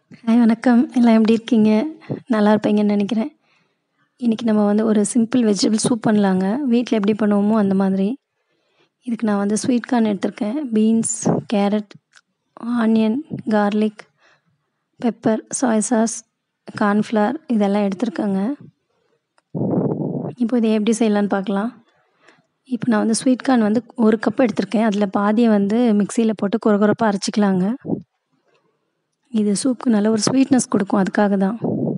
hi வணக்கம் எல்லாம் எப்படி இருக்கீங்க நல்லா இருப்பீங்கன்னு நினைக்கிறேன் இன்றைக்கி நம்ம வந்து ஒரு சிம்பிள் வெஜிடபிள் சூப் பண்ணலாங்க வீட்டில் எப்படி பண்ணுவோமோ அந்த மாதிரி இதுக்கு நான் வந்து ஸ்வீட் கார்ன் எடுத்திருக்கேன் beans carrot onion garlic pepper soy sauce cornflour இதெல்லாம் எடுத்திருக்கேங்க இப்போ இதை எப்படி செய்யலான்னு பார்க்கலாம் இப்போ நான் வந்து ஸ்வீட் கார்ன் வந்து ஒரு கப் எடுத்திருக்கேன் அதில் பாதியை வந்து மிக்சியில் போட்டு கொரகொரப்பாக அரைச்சிக்கலாங்க இது சூப்புக்கு நல்ல ஒரு ஸ்வீட்னஸ் கொடுக்கும் அதுக்காக தான்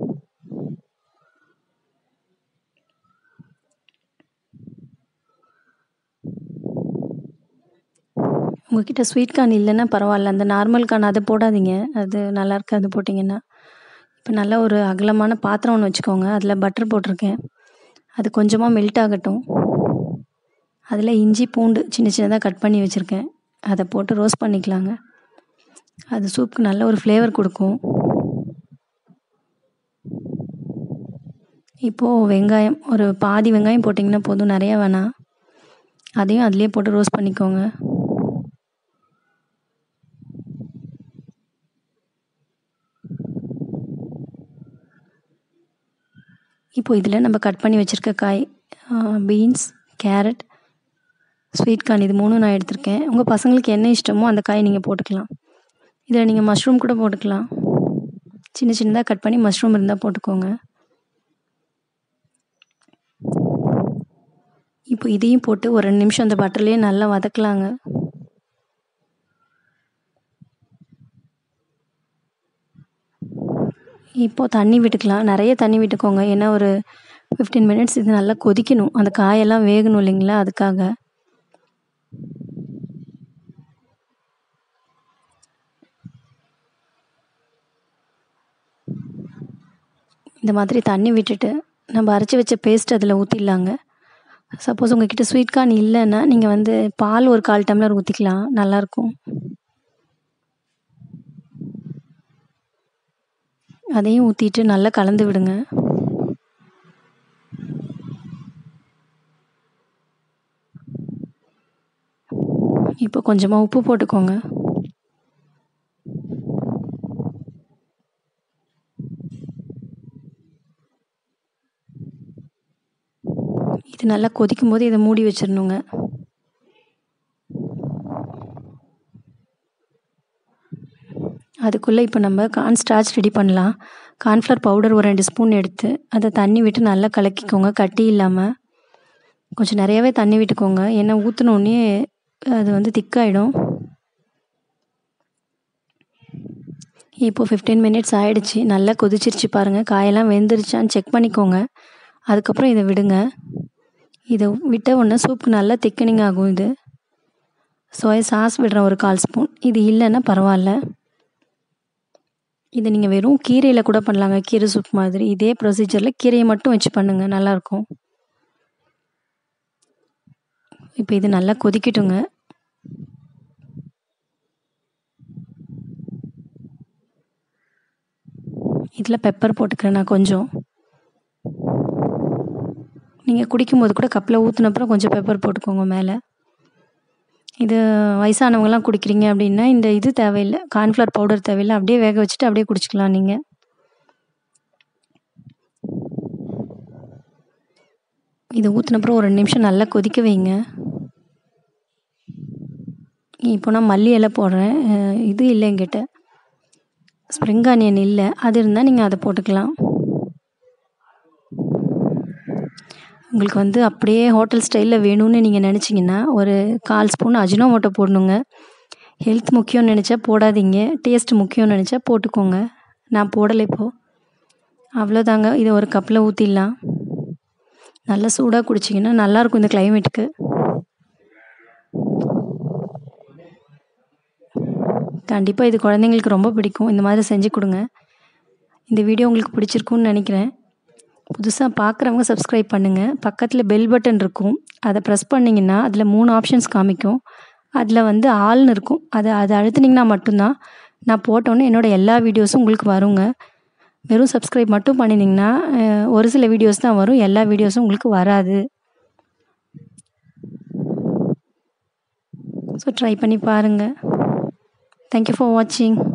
உங்ககிட்ட ஸ்வீட் கார்ன் இல்லைன்னா பரவாயில்ல அந்த நார்மல் கார்ன் அதை போடாதீங்க அது நல்லா இருக்காது போட்டிங்கன்னா இப்போ நல்லா ஒரு அகலமான பாத்திரம் ஒன்று வச்சுக்கோங்க அதில் பட்டர் போட்டிருக்கேன் அது கொஞ்சமாக மெல்ட் ஆகட்டும் அதில் இஞ்சி பூண்டு சின்ன சின்னதாக கட் பண்ணி வச்சுருக்கேன் அதை போட்டு ரோஸ்ட் பண்ணிக்கலாங்க அது சூப்புக்கு நல்ல ஒரு ஃப்ளேவர் கொடுக்கும் இப்போது வெங்காயம் ஒரு பாதி வெங்காயம் போட்டிங்கன்னா போதும் நிறையா வேணாம் அதையும் அதிலே போட்டு ரோஸ்ட் பண்ணிக்கோங்க இப்போ இதில் நம்ம கட் பண்ணி வச்சுருக்க காய் பீன்ஸ் கேரட் ஸ்வீட் கார்ன் இது மூணும் நான் எடுத்திருக்கேன் உங்கள் பசங்களுக்கு என்ன இஷ்டமோ அந்த காய் நீங்கள் போட்டுக்கலாம் இதில் நீங்கள் மஷ்ரூம் கூட போட்டுக்கலாம் சின்ன சின்னதாக கட் பண்ணி மஷ்ரூம் இருந்தால் போட்டுக்கோங்க இப்போ இதையும் போட்டு ஒரு ரெண்டு நிமிஷம் அந்த பட்டர்லேயே நல்லா வதக்கலாங்க இப்போது தண்ணி விட்டுக்கலாம் நிறைய தண்ணி விட்டுக்கோங்க ஏன்னா ஒரு ஃபிஃப்டீன் மினிட்ஸ் இது நல்லா கொதிக்கணும் அந்த காயெல்லாம் வேகணும் இல்லைங்களா அதுக்காக இந்த மாதிரி தண்ணி விட்டுட்டு நம்ம அரைச்சி வச்ச பேஸ்ட் அதில் ஊற்றிடலாங்க சப்போஸ் உங்ககிட்ட ஸ்வீட் கார்ன் இல்லைன்னா நீங்கள் வந்து பால் ஒரு கால் டம்ளர் ஊற்றிக்கலாம் நல்லாயிருக்கும் அதையும் ஊற்றிட்டு நல்லா கலந்து விடுங்க இப்போ கொஞ்சமாக உப்பு போட்டுக்கோங்க இது நல்லா கொதிக்கும் போது இதை மூடி வச்சிடணுங்க அதுக்குள்ளே இப்போ நம்ம கார்ன் ஸ்டார்ச் ரெடி பண்ணலாம் கார்ன்ஃப்ளவர் பவுடர் ஒரு ரெண்டு ஸ்பூன் எடுத்து அதை தண்ணி விட்டு நல்லா கலக்கிக்கோங்க கட்டி இல்லாமல் கொஞ்சம் நிறையாவே தண்ணி விட்டுக்கோங்க ஏன்னா ஊற்றினோடனே அது வந்து திக்காயிடும் இப்போது ஃபிஃப்டீன் மினிட்ஸ் ஆகிடுச்சு நல்லா கொதிச்சிருச்சு பாருங்கள் காயெல்லாம் வெந்துருச்சான்னு செக் பண்ணிக்கோங்க அதுக்கப்புறம் இதை விடுங்க இதை விட்ட உடனே சூப்புக்கு நல்லா திக்கனிங் ஆகும் இது சோயா சாஸ் விடுறேன் ஒரு கால் ஸ்பூன் இது இல்லைன்னா பரவாயில்ல இதை நீங்கள் வெறும் கீரையில் கூட பண்ணலாங்க கீரை சூப் மாதிரி இதே ப்ரொசீஜரில் கீரையை மட்டும் வச்சு பண்ணுங்கள் நல்லாயிருக்கும் இப்போ இது நல்லா கொதிக்கட்டுங்க இதில் பெப்பர் போட்டுக்கிறேன் நான் கொஞ்சம் நீங்கள் குடிக்கும்போது கூட கப்பில் ஊற்றினப்புறம் கொஞ்சம் பெப்பர் போட்டுக்கோங்க மேலே இது வயசானவங்கலாம் குடிக்கிறீங்க அப்படின்னா இந்த இது தேவையில்லை கார்ன்ஃப்ளவர் பவுடர் தேவையில்லை அப்படியே வேக வச்சுட்டு அப்படியே குடிச்சிக்கலாம் நீங்கள் இதை ஊற்றினப்புறம் ஒரு ரெண்டு நிமிஷம் நல்லா கொதிக்க வைங்க இப்போ நான் மல்லி இலை போடுறேன் இது இல்லை என்கிட்ட ஸ்ப்ரிங் ஆனியன் இல்லை அது இருந்தால் நீங்கள் அதை போட்டுக்கலாம் உங்களுக்கு வந்து அப்படியே ஹோட்டல் ஸ்டைலில் வேணும்னு நீங்கள் நினச்சிங்கன்னா ஒரு கால் ஸ்பூன் அஜினோமோட்டோ போடணுங்க ஹெல்த் முக்கியம்னு நினச்சா போடாதீங்க டேஸ்ட் முக்கியம்னு நினச்சா போட்டுக்கோங்க நான் போடலை இப்போது அவ்வளோதாங்க இதை ஒரு கப்பில் ஊற்றிடலாம் நல்லா சூடாக குடிச்சிங்கன்னா நல்லாயிருக்கும் இந்த கிளைமேட்டுக்கு கண்டிப்பாக இது குழந்தைங்களுக்கு ரொம்ப பிடிக்கும் இந்த மாதிரி செஞ்சு கொடுங்க இந்த வீடியோ உங்களுக்கு பிடிச்சிருக்குன்னு நினைக்கிறேன் புதுசாக பார்க்குறவங்க சப்ஸ்கிரைப் பண்ணுங்கள் பக்கத்தில் பெல் பட்டன் இருக்கும் அதை ப்ரெஸ் பண்ணிங்கன்னா அதில் மூணு ஆப்ஷன்ஸ் காமிக்கும் அதில் வந்து ஆள்னு இருக்கும் அதை அதை அழுத்துனிங்கன்னா மட்டும்தான் நான் போட்டோன்னே என்னோடய எல்லா வீடியோஸும் உங்களுக்கு வருங்க வெறும் சப்ஸ்கிரைப் மட்டும் பண்ணினீங்கன்னா ஒரு சில வீடியோஸ் தான் வரும் எல்லா வீடியோஸும் உங்களுக்கு வராது ஸோ ட்ரை பண்ணி பாருங்கள் தேங்க்யூ ஃபார் வாட்சிங்